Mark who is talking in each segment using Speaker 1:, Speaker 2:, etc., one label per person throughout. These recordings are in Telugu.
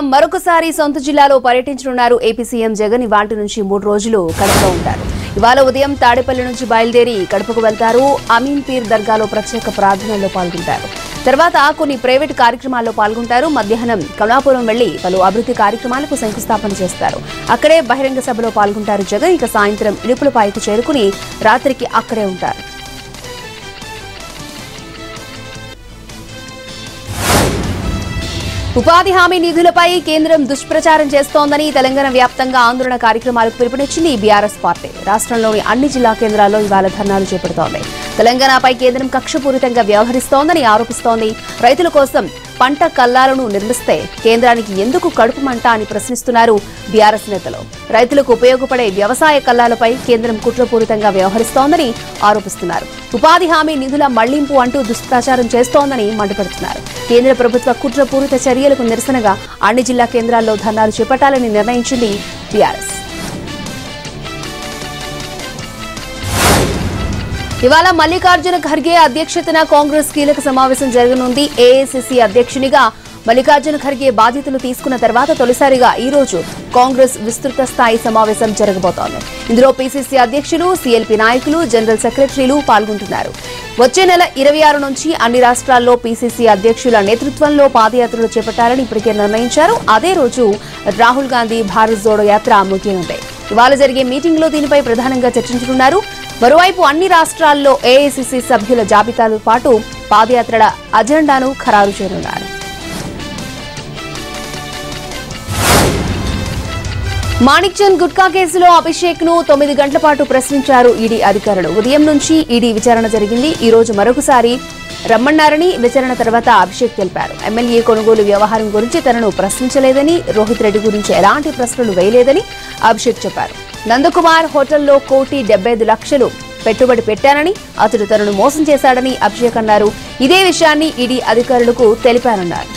Speaker 1: మరొకసారి సొంత జిల్లాలో పర్యటించనున్నారు ఏపీ సీఎం జగన్ ఇవాటి నుంచి మూడు రోజులు కడపలో ఉంటారు ఇవాళ ఉదయం తాడేపల్లి నుంచి బయలుదేరి కడపకు వెళ్తారు అమీన్ పీర్ దర్గాలో ప్రత్యేక ప్రార్థనల్లో పాల్గొంటారు తర్వాత కొన్ని ప్రైవేట్ కార్యక్రమాల్లో పాల్గొంటారు మధ్యాహ్నం కమలాపురం వెళ్లి పలు అభివృద్ధి కార్యక్రమాలకు శంకుస్థాపన చేస్తారు అక్కడే బహిరంగ సభలో పాల్గొంటారు జగన్ ఇక సాయంత్రం ఇడుపులపాయకు చేరుకుని రాత్రికి అక్కడే ఉంటారు ఉపాధి హామీ నిధులపై కేంద్రం దుష్ప్రచారం చేస్తోందని తెలంగాణ వ్యాప్తంగా ఆందోళన కార్యక్రమాలకు పిలుపునిచ్చింది బీఆర్ఎస్ పార్టీ రాష్ట్రంలోని అన్ని జిల్లా కేంద్రాల్లో ఇవాళ ధర్నాలు చేపడుతోంది తెలంగాణపై కేంద్రం కక్షపూరితంగా వ్యవహరిస్తోందని ఆరోపిస్తోంది రైతుల కోసం పంట కల్లాలను నిర్మిస్తే కేంద్రానికి ఎందుకు కడుపు మంట అని ప్రశ్నిస్తున్నారు బీఆర్ఎస్ నేతలు రైతులకు ఉపయోగపడే వ్యవసాయ కల్లాలపై కేంద్రం కుట్రపూరితంగా వ్యవహరిస్తోందని ఆరోపిస్తున్నారు ఉపాధి హామీ నిధుల మళ్లింపు అంటూ దుష్ప్రచారం చేస్తోందని మండిపడుతున్నారు కేంద్ర ప్రభుత్వ కుట్రపూరిత చర్యలకు నిరసనగా అన్ని జిల్లా కేంద్రాల్లో ధర్నాలు చేపట్టాలని నిర్ణయించింది బీఆర్ఎస్ ఇవాళ మల్లికార్జున ఖర్గే అధ్యక్షతన కాంగ్రెస్ కీలక సమావేశం జరగనుంది ఏఐసిసి అధ్యక్షునిగా మల్లికార్జున ఖర్గే బాధ్యతలు తీసుకున్న తర్వాత తొలిసారిగా ఈ రోజు కాంగ్రెస్ విస్తృత స్థాయి సమావేశం జరగబోతోంది ఇందులో పీసీసీ అధ్యక్షులు సీఎల్పీ నాయకులు జనరల్ సెక్రటరీలు పాల్గొంటున్నారు వచ్చే నెల ఇరవై ఆరు నుంచి అన్ని రాష్ట్రాల్లో పీసీసీ అధ్యక్షుల నేతృత్వంలో పాదయాత్రలు చేపట్టాలని ఇప్పటికే నిర్ణయించారు అదే రోజు రాహుల్ గాంధీ భారత్ జోడో యాత్ర ముగియనుంది ఇవాళ జరిగే మీటింగ్ లో దీనిపై ప్రధానంగా చర్చించనున్నారు మరోవైపు అన్ని రాష్ట్రాల్లో ఏఐసిసి సభ్యుల జాబితాతో పాటు పాదయాత్రల అజెండాను ఖరారు చేయనున్నారు మాణిక్చంద్ గుట్కా కేసులో అభిషేక్ ను తొమ్మిది గంటల పాటు ప్రశ్నించారు ఈడీ అధికారులు ఉదయం నుంచి ఈడీ విచారణ జరిగింది ఈ రోజు మరొకసారి రమ్మన్నారని విచారణ తర్వాత అభిషేక్ తెలిపారు ఎమ్మెల్యే కొనుగోలు వ్యవహారం గురించి తనను ప్రశ్నించలేదని రోహిత్ రెడ్డి గురించి ఎలాంటి ప్రశ్నలు వేయలేదని అభిషేక్ చెప్పారు నందకుమార్ హోటల్లో కోటి డెబ్బై ఐదు లక్షలు పెట్టుబడి పెట్టానని అతడు తనను మోసం చేశాడని అభిషేక్ అన్నారు ఇదే విషయాన్ని ఈడీ అధికారులకు తెలిపారన్నారు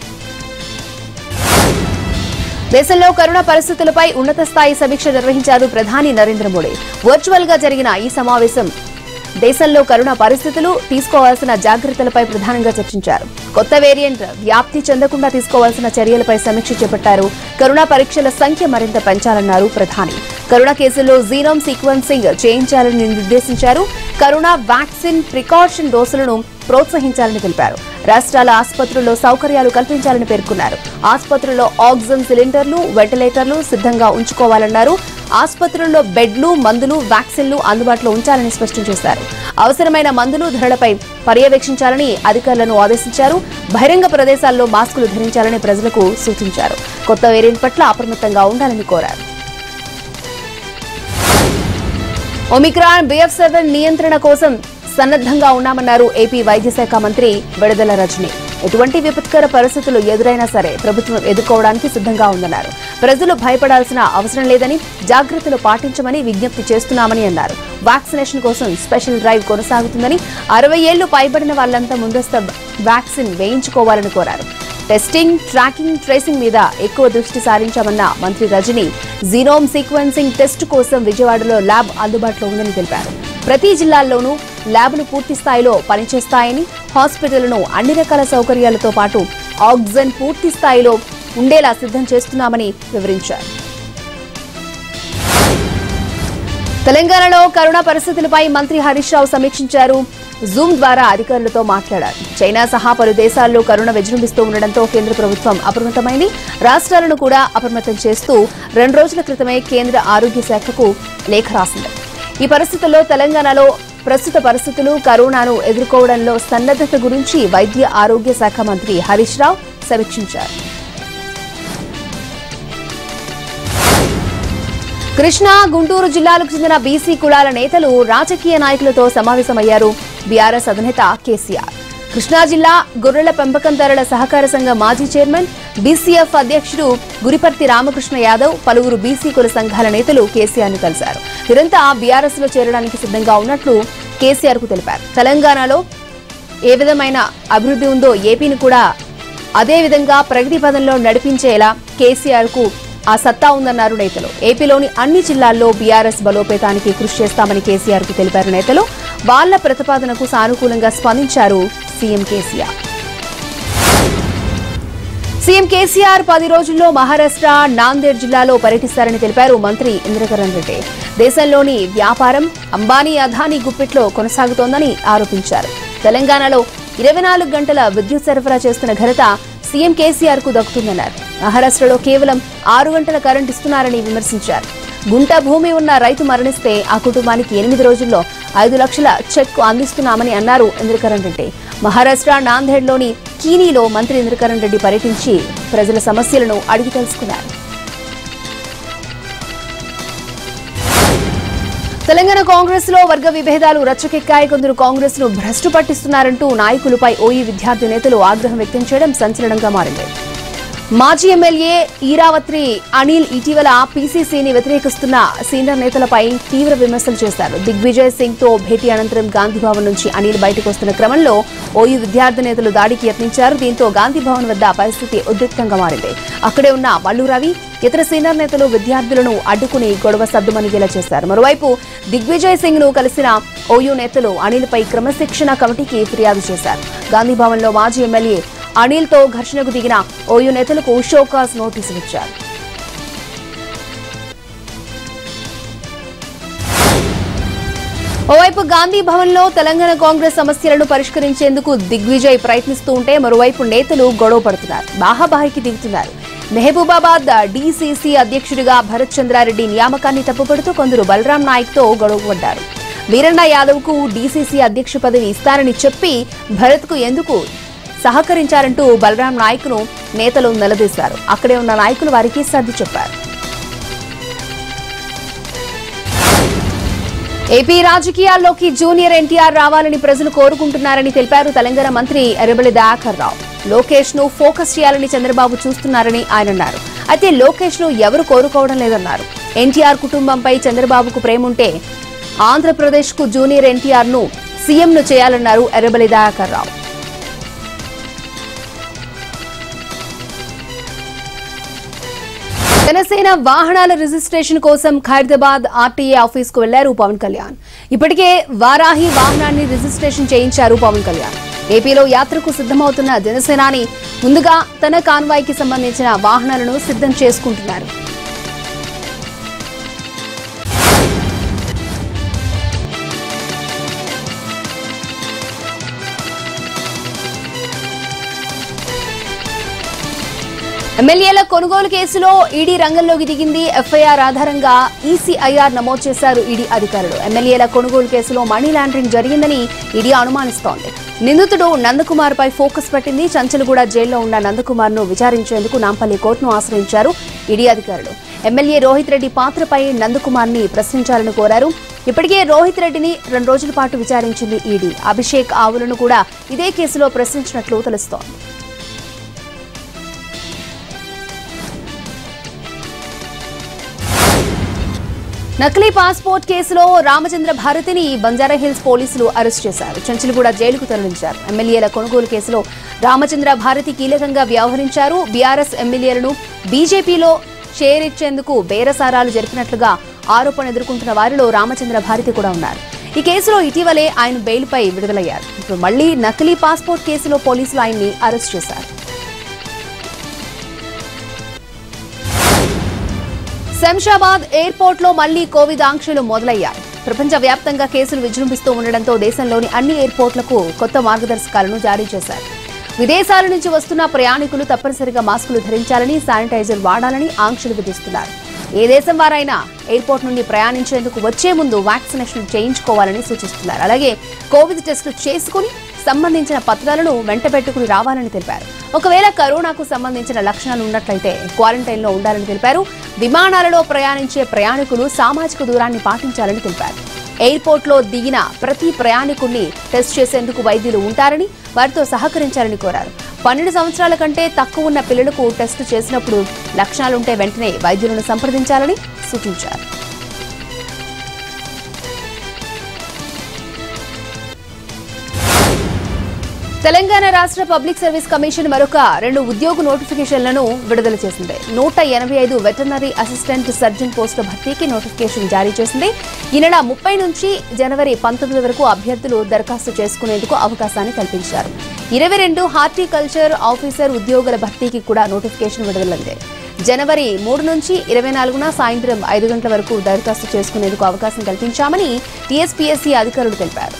Speaker 1: దేశంలో కరోనా పరిస్థితులపై ఉన్నత స్థాయి సమీక్ష నిర్వహించారు ప్రధాని నరేంద్ర మోడీ వర్చువల్ గా జరిగిన ఈ సమావేశం దేశంలో కరోనా పరిస్థితులు తీసుకోవాల్సిన జాగ్రత్తలపై ప్రధానంగా చర్చించారు కొత్త వేరియంట్ వ్యాప్తి చెందకుండా తీసుకోవాల్సిన చర్యలపై సమీక్ష చేపట్టారు కరోనా పరీక్షల సంఖ్య మరింత పెంచాలన్నారు ప్రధాని కరోనా కేసుల్లో జీనోమ్ సీక్వెన్సింగ్ చేయించాలని నిర్దేశించారు కరోనా వ్యాక్సిన్ ప్రికాషన్ డోసులను ప్రోత్సహించాలని తెలిపారు రాష్ట్రాల ఆసుపత్రుల్లో సౌకర్యాలు కల్పించాలని పేర్కొన్నారు ఆసుపత్రుల్లో ఆక్సిజన్ సిలిండర్లు వెంటిలేటర్లు సిద్ధంగా ఉంచుకోవాలన్నారు ఆసుపత్రుల్లో బెడ్లు మందులు వ్యాక్సిన్లు అందుబాటులో ఉంచాలని స్పష్టం చేశారు అవసరమైన మందులు ధరలపై పర్యవేక్షించాలని అధికారులను ఆదేశించారు బహిరంగ ప్రదేశాల్లో మాస్కులు ధరించాలని ప్రజలకు సూచించారు కొత్త వేరియంట్ పట్ల అప్రమత్తంగా ఉండాలని కోరారు ఒమిక్రాన్ బిఎఫ్ సెవెన్ నియంత్రణ కోసం సన్నద్ధంగా ఉన్నామన్నారు ఏపీ వైద్య శాఖ మంత్రి విడుదల రజని ఎటువంటి విపత్కర పరిస్థితులు ఎదురైనా సరే ప్రభుత్వం ఎదుర్కోవడానికి సిద్ధంగా ఉందన్నారు ప్రజలు భయపడాల్సిన అవసరం లేదని జాగ్రత్తలు పాటించమని విజ్ఞప్తి చేస్తున్నామని అన్నారు వ్యాక్సినేషన్ కోసం స్పెషల్ డ్రైవ్ కొనసాగుతుందని అరవై ఏళ్లు పైబడిన వాళ్లంతా ముందస్తు వ్యాక్సిన్ వేయించుకోవాలని కోరారు టెస్టింగ్ ట్రాకింగ్ ట్రేసింగ్ మీద ఎక్కువ దృష్టి సారించామన్న మంత్రి రజని జీనోమ్ సీక్వెన్సింగ్ టెస్ట్ కోసం విజయవాడలో ల్యాబ్ అందుబాటులో ఉందని తెలిపారు ప్రతి జిల్లాల్లోనూ ల్యాబ్లు పూర్తి స్థాయిలో పనిచేస్తాయని హాస్పిటల్ను అన్ని రకాల సౌకర్యాలతో పాటు ఆక్సిజన్ పూర్తి స్థాయిలో ఉండేలా సిద్ధం చేస్తున్నామని వివరించారు తెలంగాణలో కరోనా పరిస్థితులపై మంత్రి హరీష్ రావు సమీక్షించారు జూమ్ ద్వారా అధికారులతో మాట్లాడారు చైనా సహా పలు దేశాల్లో కరోనా విజృంభిస్తూ ఉండడంతో కేంద్ర ప్రభుత్వం అప్రమత్తమైంది రాష్ట్రాలను కూడా అప్రమత్తం చేస్తూ రెండు రోజుల క్రితమే కేంద్ర ఆరోగ్య శాఖకు లేఖ రాసింది ఈ పరిస్థితుల్లో తెలంగాణలో ప్రస్తుత పరిస్థితులు కరోనాను ఎదుర్కోవడంలో సన్నద్ధత గురించి వైద్య ఆరోగ్య శాఖ మంత్రి హరీష్ రావు సమీక్షించారు కృష్ణా గుంటూరు జిల్లాలకు చెందిన బీసీ కులాల నేతలు రాజకీయ నాయకులతో సమావేశమయ్యారు బీఆర్ఎస్ అధినేత కేసీఆర్ కృష్ణా జిల్లా గొర్రెల పెంపకందారుల సహకార సంఘ మాజీ చైర్మన్ బీసీఎఫ్ అధ్యక్షుడు గురిపర్తి రామకృష్ణ యాదవ్ పలువురు బీసీ కుల సంఘాల నేతలు కేసీఆర్ ను కలిశారు వీరంతా బీఆర్ఎస్ లో చేరడానికి సిద్ధంగా ఉన్నట్లు కేసీఆర్ కు తెలిపారు తెలంగాణలో ఏ విధమైన అభివృద్ధి ఉందో ఏపీని కూడా అదే విధంగా ప్రగతి పదంలో నడిపించేలా కేసీఆర్ కు ఆ సత్తా ఉందన్నారు నేతలు ఏపీలోని అన్ని జిల్లాల్లో బీఆర్ఎస్ బలోపేతానికి కృషి చేస్తామని కేసీఆర్ కు తెలిపారు నేతలు వాళ్ల ప్రతిపాదనకు సానుకూలంగా స్పందించారు సీఎం కేసీఆర్ సీఎం కేసీఆర్ పది రోజుల్లో మహారాష్ట్ర నాందేడ్ జిల్లాలో పర్యటిస్తారని తెలిపారు మంత్రి ఇంద్రకరణ్ రెడ్డి దేశంలోని వ్యాపారం అంబానీ అదానీ గుప్పిట్లో కొనసాగుతోందని ఆరోపించారు తెలంగాణలో ఇరవై నాలుగు గంటల విద్యుత్ సరఫరా చేస్తున్న ఘనత సీఎం కేసీఆర్ కు దక్కుతుందన్నారు మహారాష్ట్రలో కేవలం ఆరు గంటల కరెంట్ ఇస్తున్నారని విమర్శించారు గుంట భూమి ఉన్న రైతు మరణిస్తే ఆ కుటుంబానికి ఎనిమిది రోజుల్లో ఐదు లక్షల చెక్ అందిస్తున్నామని అన్నారు ఇంద్రకరణ్ రెడ్డి మహారాష్ట్ర నాందేడ్లోని కీనీలో మంత్రి ఇంద్రకరణ్ రెడ్డి పర్యటించి ప్రజల సమస్యలను అడిగి తెలుసుకున్నారు తెలంగాణ కాంగ్రెస్ లో వర్గ విభేదాలు రచ్చకెక్కాయి కొందరు కాంగ్రెస్ ను భ్రష్టు పట్టిస్తున్నారంటూ నాయకులపై ఓయి విద్యార్థి నేతలు ఆగ్రహం వ్యక్తం చేయడం సంచలనంగా మారింది మాజీ ఎమ్మెల్యే ఈరావత్రి అనిల్ ఇటీవల పీసీసీని వ్యతిరేకిస్తున్న సీనియర్ నేతలపై తీవ్ర విమర్శలు చేశారు దిగ్విజయ్ సింగ్ తో భేటీ అనంతరం గాంధీభవన్ నుంచి అనిల్ బయటకు వస్తున్న క్రమంలో ఓయూ విద్యార్థి నేతలు దాడికి యత్నించారు దీంతో గాంధీభవన్ వద్ద పరిస్థితి ఉద్రిక్తంగా మారింది అక్కడే ఉన్న మల్లు రవి ఇతర సీనియర్ నేతలు విద్యార్థులను అడ్డుకుని గొడవ సద్దుమణిగేలా చేశారు మరోవైపు దిగ్విజయ్ సింగ్ ను కలిసిన ఓయూ నేతలు అనిల్పై క్రమశిక్షణ కమిటీకి ఫిర్యాదు చేశారు గాంధీభవన్లో మాజీ ఎమ్మెల్యే అనిల్ తో ఘర్షణకు దిగిన ఓయూ నేతలకు షోకాస్ నోటీసులు ఇచ్చారు ఓవైపు గాంధీ భవన్ లో తెలంగాణ కాంగ్రెస్ సమస్యలను పరిష్కరించేందుకు దిగ్విజయ్ ప్రయత్నిస్తూ ఉంటే మరోవైపు నేతలు గొడవ పడుతున్నారు బాహాబాహికి దిగుతున్నారు మెహబూబాబాద్ డీసీసీ అధ్యక్షుడిగా భరత్ చంద్రారెడ్డి నియామకాన్ని తప్పుపడుతూ కొందరు బలరాం నాయక్ తో గొడవ పడ్డారు వీరన్న యాదవ్ కు డీసీసీ అధ్యక్ష పదవి ఇస్తారని చెప్పి భరత్ కు ఎందుకు సహకరించారంటూ బలరాం నాయక్ ను నేతలు నిలదీశారు అక్కడే ఉన్న నాయకులు వారికి సర్ది చెప్పారు ఏపీ రాజకీయాల్లోకి జూనియర్ ఎన్టీఆర్ రావాలని ప్రజలు కోరుకుంటున్నారని తెలిపారు తెలంగాణ మంత్రి ఎర్రబెల్లి దయాకర్ రావు లోకేష్ ను ఫోకస్ చేయాలని చంద్రబాబు చూస్తున్నారని ఆయన అన్నారు అయితే లోకేష్ ను ఎవరు కోరుకోవడం లేదన్నారు ఎన్టీఆర్ కుటుంబంపై చంద్రబాబుకు ప్రేముంటే ఆంధ్రప్రదేశ్ కు జూనియర్ ఎన్టీఆర్ ను సీఎం ను చేయాలన్నారు ఎర్రబెల్లి దయాకర్ రావు జనసేన వాహనాల రిజిస్ట్రేషన్ కోసం ఖైరదాబాద్ ఆర్టీఏ ఆఫీస్ కు వెళ్లారు పవన్ కళ్యాణ్ ఇప్పటికే వారాహి వాహనాన్ని రిజిస్ట్రేషన్ చేయించారు పవన్ కళ్యాణ్ ఏపీలో యాత్రకు సిద్ధమవుతున్న జనసేనాని ముందుగా తన కాన్వాయ్కి సంబంధించిన వాహనాలను సిద్ధం చేసుకుంటున్నారు ఎమ్మెల్యేల కొనుగోలు కేసులో ఈడీ రంగంలోకి దిగింది ఎఫ్ఐఆర్ ఆధారంగా ఈసీఐఆర్ నమోదు చేశారు ఈడీ అధికారులు ఎమ్మెల్యేల కొనుగోలు కేసులో మనీ లాండరింగ్ జరిగిందని ఈడీ అనుమానిస్తోంది నిందితుడు నందకుమార్ పై ఫోకస్ పెట్టింది చంచలగూడ జైల్లో ఉన్న నందకుమార్ ను విచారించేందుకు నాంపల్లి కోర్టును ఆశ్రయించారు ఈడీ అధికారులు ఎమ్మెల్యే రోహిత్ రెడ్డి పాత్రపై నందకుమార్ ని ప్రశ్నించాలని కోరారు ఇప్పటికే రోహిత్ రెడ్డిని రెండు రోజుల పాటు విచారించింది ఈడీ అభిషేక్ ఆవులను కూడా ఇదే కేసులో ప్రశ్నించినట్లు తెలుస్తోంది నకిలీ పాస్పోర్ట్ కేసులో రామచంద్ర భారతిని బంజారాహిల్స్ పోలీసులు అరెస్ట్ చేశారు చెంచలగూడ జైలుకు తరలించారు ఎమ్మెల్యేల కొనుగోలు కేసులో రామచంద్ర భారతి కీలకంగా వ్యవహరించారు బీఆర్ఎస్ ఎమ్మెల్యేలను బీజేపీలో చేరిచ్చేందుకు బేరసారాలు జరిపినట్లుగా ఆరోపణ ఎదుర్కొంటున్న వారిలో రామచంద్ర భారతి కూడా ఉన్నారు ఈ కేసులో ఇటీవలే ఆయన బెయిల్పై విడుదలయ్యారు ఇప్పుడు మళ్లీ నకిలీ పాస్పోర్ట్ కేసులో పోలీసులు ఆయన్ని అరెస్ట్ చేశారు శంషాబాద్ ఎయిర్పోర్ట్ లో మళ్లీ కోవిడ్ ఆంక్షలు మొదలయ్యాయి ప్రపంచవ్యాప్తంగా కేసులు విజృంభిస్తూ ఉండడంతో దేశంలోని అన్ని ఎయిర్పోర్ట్లకు కొత్త మార్గదర్శకాలను జారీ చేశారు విదేశాల నుంచి వస్తున్న ప్రయాణికులు తప్పనిసరిగా మాస్కులు ధరించాలని శానిటైజర్ వాడాలని ఆంక్షలు విధిస్తున్నారు ఏ దేశం వారైనా ఎయిర్పోర్ట్ నుండి ప్రయాణించేందుకు వచ్చే ముందు వ్యాక్సినేషన్ చేయించుకోవాలని సూచిస్తున్నారు అలాగే కోవిడ్ టెస్టులు చేసుకుని సంబంధించిన పత్రాలను వెంటబెట్టుకుని రావాలని తెలిపారు ఒకవేళ కరోనాకు సంబంధించిన లక్షణాలు ఉన్నట్లయితే క్వారంటైన్లో ఉండాలని తెలిపారు విమానాలలో ప్రయాణించే ప్రయాణికులు సామాజిక దూరాన్ని పాటించాలని తెలిపారు ఎయిర్పోర్ట్లో దిగిన ప్రతి ప్రయాణికుణ్ణి టెస్ట్ చేసేందుకు వైద్యులు ఉంటారని వారితో సహకరించాలని కోరారు పన్నెండు సంవత్సరాల కంటే తక్కువ ఉన్న పిల్లలకు టెస్ట్ చేసినప్పుడు లక్షణాలుంటే వెంటనే వైద్యులను సంప్రదించాలని సూచించారు తెలంగాణ రాష్ట్ర పబ్లిక్ సర్వీస్ కమిషన్ మరొక రెండు ఉద్యోగ నోటిఫికేషన్లను విడుదల చేసింది నూట ఎనభై ఐదు వెటర్నరీ అసిస్టెంట్ సర్జన్ పోస్టుల భర్తీకి నోటిఫికేషన్ జారీ చేసింది ఈ నెల ముప్పై నుంచి జనవరి పంతొమ్మిది వరకు అభ్యర్థులు దరఖాస్తు చేసుకునేందుకు అవకాశాన్ని కల్పించారు ఇరవై రెండు హార్టికల్చర్ ఆఫీసర్ ఉద్యోగుల భర్తీకి కూడా నోటిఫికేషన్ విడుదలైంది జనవరి మూడు నుంచి ఇరవై నాలుగున సాయంత్రం ఐదు గంటల వరకు దరఖాస్తు చేసుకునేందుకు అవకాశం కల్పించామని టీఎస్పీఎస్సీ అధికారులు తెలిపారు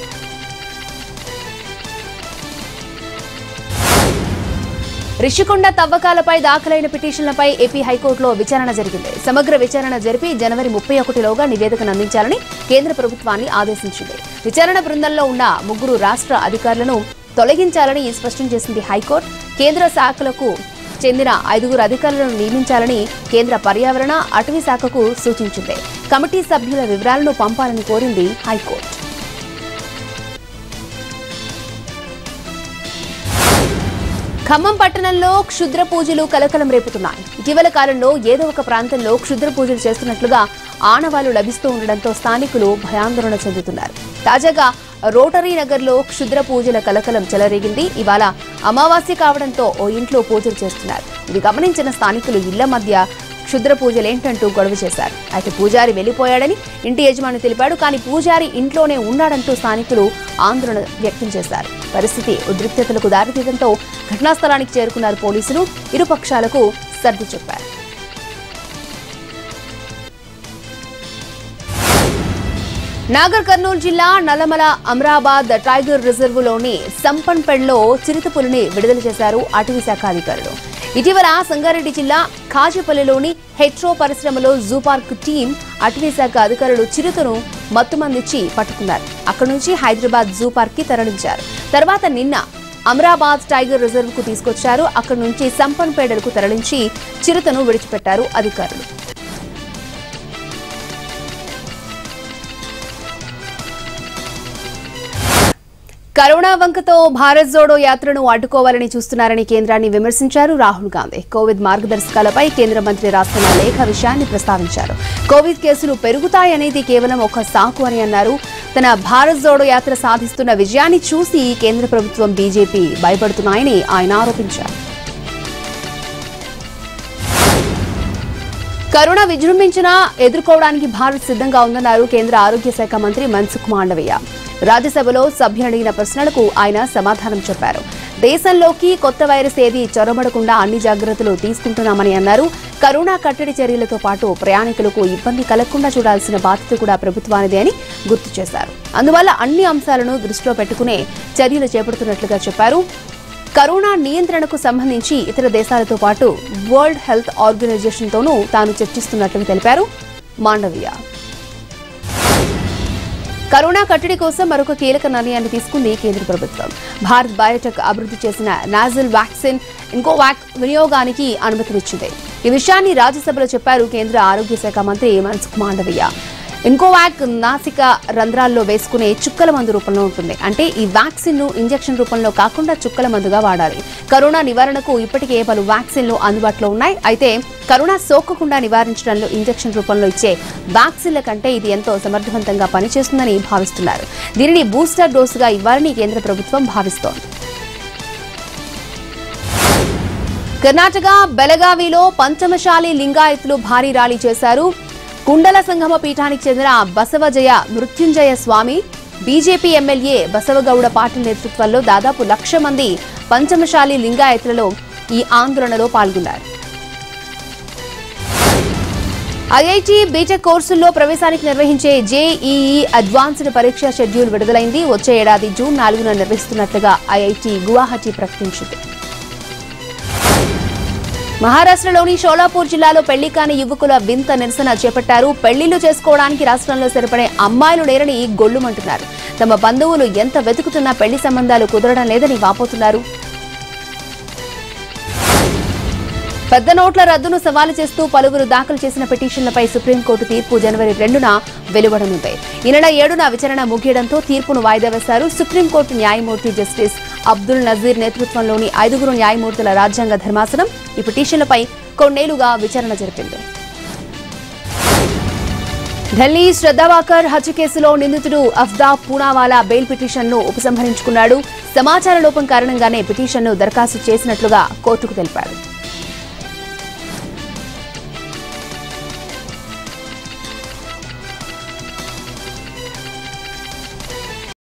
Speaker 1: రిషికొండ తవ్వకాలపై దాఖలైన పిటిషన్లపై ఏపీ హైకోర్టులో విచారణ జరిగింది సమగ్ర విచారణ జరిపి జనవరి ముప్పై ఒకటిలోగా నివేదికను అందించాలని కేంద్ర ప్రభుత్వాన్ని ఆదేశించింది విచారణ బృందంలో ఉన్న ముగ్గురు రాష్ట్ర అధికారులను తొలగించాలని స్పష్టం చేసింది హైకోర్టు కేంద్ర శాఖలకు చెందిన ఐదుగురు అధికారులను నియమించాలని కేంద్ర పర్యావరణ అటవీ శాఖకు సూచించింది కమిటీ సభ్యుల వివరాలను పంపాలని కోరింది హైకోర్టు ఖమ్మం పట్టణంలో క్షుద్ర పూజలు కలకలం రేపుతున్నాయి ఇటీవల కాలంలో ఏదో ఒక ప్రాంతంలో క్షుద్ర పూజలు చేస్తున్నట్లుగా ఆనవాళ్లు లభిస్తూ ఉండడంతో స్థానికులు భయాందోళన చెందుతున్నారు తాజాగా రోటరీ నగర్లో క్షుద్ర పూజల కలకలం చెలరేగింది ఇవాళ అమావాస్య కావడంతో ఓ ఇంట్లో పూజలు చేస్తున్నారు ఇది గమనించిన స్థానికులు ఇళ్ల మధ్య క్షుద్ర పూజలేంటంటూ గొడవ చేశారు అయితే పూజారి వెళ్లిపోయాడని ఇంటి యజమాని తెలిపాడు కానీ పూజారి ఇంట్లోనే ఉన్నాడంటూ స్థానికులు ఆందోళన వ్యక్తం చేశారు పరిస్థితి ఉద్రిక్తతలకు దారితీయడంతో ఘటనా స్థలానికి చేరుకున్నారు పోలీసులు ఇరు పక్షాలకు సర్ది చెప్పారు నాగర్ కర్నూలు జిల్లా నల్లమల అమరాబాద్ టైగర్ రిజర్వులోని సంపన్పెడ్లో చిరుతపులిని విడుదల చేశారు అటవీ శాఖ అధికారులు ఇటీవల సంగారెడ్డి జిల్లా కాజేపల్లిలోని హెట్రో పరిశ్రమలో జూ పార్క్ టీం అటవీ శాఖ అధికారులు చిరుతను మత్తుమందిచ్చి పట్టుకున్నారు అక్కడి నుంచి హైదరాబాద్ జూ పార్క్ కి తరలించారు తర్వాత నిన్న అమరాబాద్ టైగర్ రిజర్వ్ కు తీసుకొచ్చారు అక్కడి నుంచి సంపన్పేటలకు తరలించి చిరుతను విడిచిపెట్టారు అధికారులు కరోనా వంకతో భారత్ జోడో యాత్రను అడ్డుకోవాలని చూస్తున్నారని కేంద్రాన్ని విమర్శించారు రాహుల్ గాంధీ కోవిడ్ మార్గదర్శకాలపై కేంద్ర మంత్రి రాస్తున్న లేఖ విషయాన్ని ప్రస్తావించారు కోవిడ్ కేసులు పెరుగుతాయనేది కేవలం ఒక సాకు అని అన్నారు తన భారత్ జోడో యాత్ర సాధిస్తున్న విజయాన్ని చూసి కేంద్ర ప్రభుత్వం బీజేపీ భయపడుతున్నాయని ఆయన ఆరోపించారు కరోనా విజృంభించినా ఎదుర్కోవడానికి భారత్ సిద్ధంగా ఉందన్నారు కేంద్ర ఆరోగ్య శాఖ మంత్రి మన్సుఖ్ మాండవయ్య రాజ్యసభలో సభ్యులు అడిగిన ప్రశ్నలకు ఆయన సమాధానం చెప్పారు దేశంలోకి కొత్త వైరస్ ఏది చొరబడకుండా అన్ని జాగ్రత్తలు తీసుకుంటున్నామని అన్నారు కరోనా కట్టడి చర్యలతో పాటు ప్రయాణికులకు ఇబ్బంది కలగకుండా చూడాల్సిన బాధ్యత కూడా ప్రభుత్వానిదే అని గుర్తు చేశారు అందువల్ల అన్ని అంశాలను దృష్టిలో పెట్టుకునే చర్యలు చేపడుతున్నట్లుగా చెప్పారు కరోనా నియంత్రణకు సంబంధించి ఇతర దేశాలతో పాటు వరల్డ్ హెల్త్ ఆర్గనైజేషన్తోనూ తాను చర్చిస్తున్నట్లు తెలిపారు మాండవీయ కరోనా కట్టడి కోసం మరొక కీలక నిర్ణయాన్ని తీసుకుంది కేంద్ర ప్రభుత్వం భారత్ బయోటెక్ అభివృద్ధి చేసిన నాజల్ వ్యాక్సిన్ ఇంకో వ్యాక్ వినియోగానికి అనుమతినిచ్చింది ఈ విషయాన్ని రాజ్యసభలో చెప్పారు కేంద్ర ఆరోగ్య శాఖ మంత్రి మన్సుఖ్ మాండవీయ ఇంకోవాక్ నాసిక రంధ్రాల్లో వేసుకునే చుక్కల మందు రూపంలో ఉంటుంది అంటే ఈ వ్యాక్సిన్ ను ఇంజెక్షన్ రూపంలో కాకుండా చుక్కల మందుగా వాడాలి కరోనా నివారణకు ఇప్పటికే పలు వ్యాక్సిన్లు అందుబాటులో ఉన్నాయి అయితే కరోనా సోకకుండా నివారించడంలో ఇంజెక్షన్ రూపంలో ఇచ్చే వ్యాక్సిన్ల కంటే ఇది ఎంతో సమర్థవంతంగా పనిచేస్తుందని భావిస్తున్నారు దీనిని బూస్టర్ డోసుగా ఇవ్వాలని కేంద్ర ప్రభుత్వం భావిస్తోంది కర్ణాటక బెలగావిలో పంచమశాలి లింగాయతులు భారీ ర్యాలీ చేశారు కుండల సంగమ పీఠానికి చెందిన బసవజయ మృత్యుంజయ స్వామి బీజేపీ ఎమ్మెల్యే బసవగౌడ పాటిల్ నేతృత్వంలో దాదాపు లక్ష మంది పంచమశాలి లింగాయతులలో ఈ ఆందోళనలో పాల్గొన్నారు ఐఐటి బీటెక్ కోర్సుల్లో ప్రవేశానికి నిర్వహించే జేఈఈ అడ్వాన్స్డ్ పరీక్ష షెడ్యూల్ విడుదలైంది వచ్చే ఏడాది జూన్ నాలుగున నిర్వహిస్తున్నట్లుగా ఐఐటి గువాహటి ప్రకటించింది మహారాష్ట్రలోని షోలాపూర్ జిల్లాలో పెళ్లి కాని యువకుల వింత నిరసన చేపట్టారు పెళ్లిళ్లు చేసుకోవడానికి రాష్ట్రంలో సరిపడే అమ్మాయిలు లేరని గొల్లుమంటున్నారు తమ బంధువులు ఎంత వెతుకుతున్నా పెళ్లి సంబంధాలు కుదరడం లేదని వాపోతున్నారు పెద్ద నోట్ల రద్దును సవాలు చేస్తూ పలువురు దాఖలు చేసిన పిటిషన్లపై సుప్రీంకోర్టు తీర్పు జనవరి రెండున వెలువడనుంది ఈ నెల ఏడున విచారణ ముగియడంతో తీర్పును వాయిదా వేశారు సుప్రీంకోర్టు న్యాయమూర్తి జస్టిస్ అబ్దుల్ నజీర్ నేతృత్వంలోని ఐదుగురు న్యాయమూర్తుల రాజ్యాంగ ధర్మాసనం ఈ పిటిషన్లపై కొన్నేళ్లుగా విచారణ జరిపింది ఢిల్లీ శ్రద్ధావాకర్ హత్య కేసులో నిందితుడు అఫ్దాబ్ పూనావాలా బెయిల్ పిటిషన్ను ఉపసంహరించుకున్నాడు సమాచార లోపం కారణంగానే పిటిషన్ను దరఖాస్తు చేసినట్లుగా కోర్టుకు తెలిపాడు